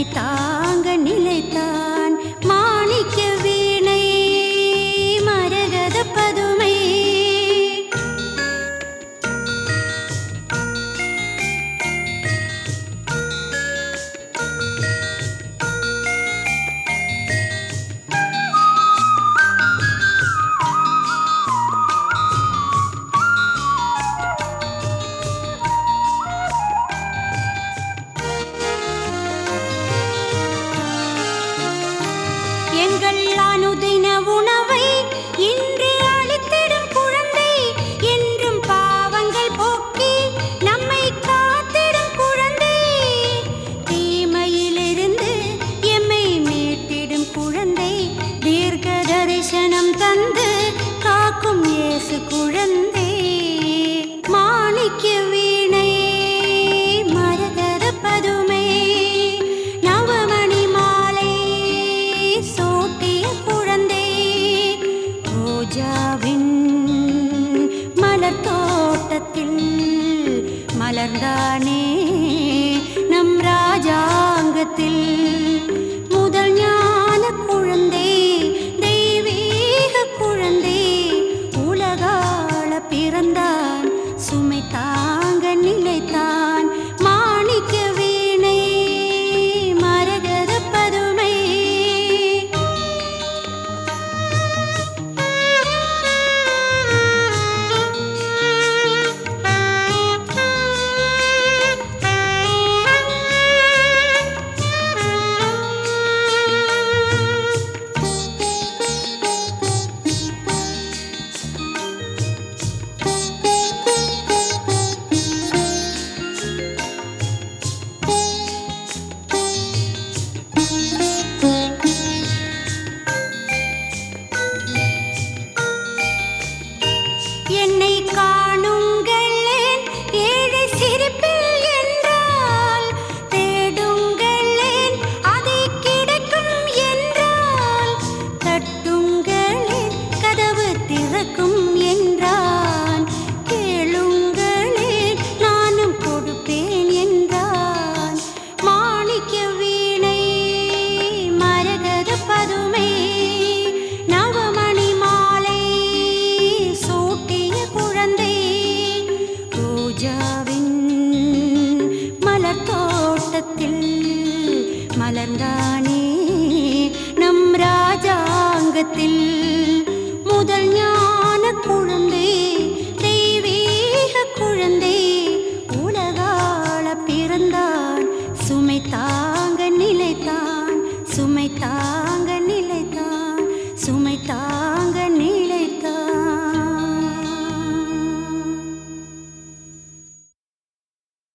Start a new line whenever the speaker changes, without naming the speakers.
தாங்க நிலைத்தான் மாணிக்க வீணை மரகத பதுமை எங்கள் அனுதின உணவை இன்று அளித்திடும் குழந்தை என்றும் பாவங்கள் போக்கி நம்மை காத்திடும் குழந்தை தீமையிலிருந்து எம்மை மீட்டிடும் குழந்தை தீர்க்க தரிசனம் தந்து காக்கும் இயேசு குழந்தை மாணிக்க வீணை மரகத பதுமை நவமணி மாலை சூட்டிய குழந்தை ரோஜாவின் மலர் தோட்டத்தில் மலர்ந்தானே நம் ராஜாங்கத்தில் முதல் ஞான குழந்தை தெய்வீக குழந்தை உலகாள பிறந்தான் சுமை தாங்க நிலைத்தான் மாணிக்க வீணை மரகத பதுமை என்னை காணுங்களேன் ஏழை சிரிப்பில் என்றால் தேடுங்களேன் அதை கிடைக்கும் என்றால் தட்டுங்களேன் கதவு திறக்கும் என்றான் கேளுங்களேன் நானும் கொடுப்பேன் என்றான் மாணிக்க வீணை மரகத பதுமை நவமணி மாலை சூட்டிய குழந்தை ரோஜாவின் மலர் தோட்டத்தில் மலர்ந்தானே நம் ராஜாங்கத்தில் முதல் ஞான குழந்தை தெய்வீக குழந்தை உலகாள பிறந்தான் சுமை தாங்க நிலைத்தான் சுமை தாங்க நிலைத்தான் சுமை தாங்க